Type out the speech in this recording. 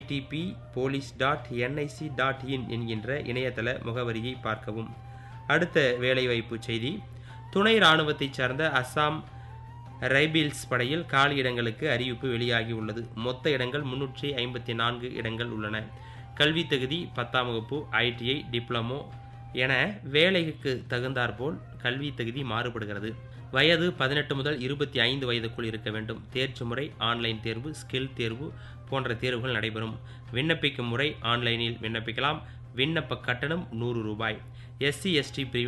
TDP police dot NIC dot in என்கின்ற இணையதள முகவரியை பார்க்கவும் அடுத்த வேலைவாய்ப்பு செய்தி துணை இராணுவத்தைச் சார்ந்த அஸ்ஸாம் ரைபிள்ஸ் படையில் காலி இடங்களுக்கு அறிவிப்பு வெளியாகி உள்ளது மொத்த இடங்கள் முன்னூற்றி ஐம்பத்தி நான்கு இடங்கள் உள்ளன கல்வி தகுதி பத்தாம் வகுப்பு ஐடிஐ டிப்ளமோ என வேலைக்கு தகுந்தாற்போல் கல்வி தகுதி மாறுபடுகிறது வயது பதினெட்டு முதல் இருபத்தி ஐந்து வயதுக்குள் இருக்க வேண்டும் தேர்ச்சி முறை ஆன்லைன் தேர்வு ஸ்கில் தேர்வு போன்ற தேர்வுகள் நடைபெறும் விண்ணப்பிக்கும் முறை ஆன்லைனில் விண்ணப்பிக்கலாம் விண்ணப்ப கட்டணம் நூறு ரூபாய் எஸ்சி எஸ்டி பிரிவினர்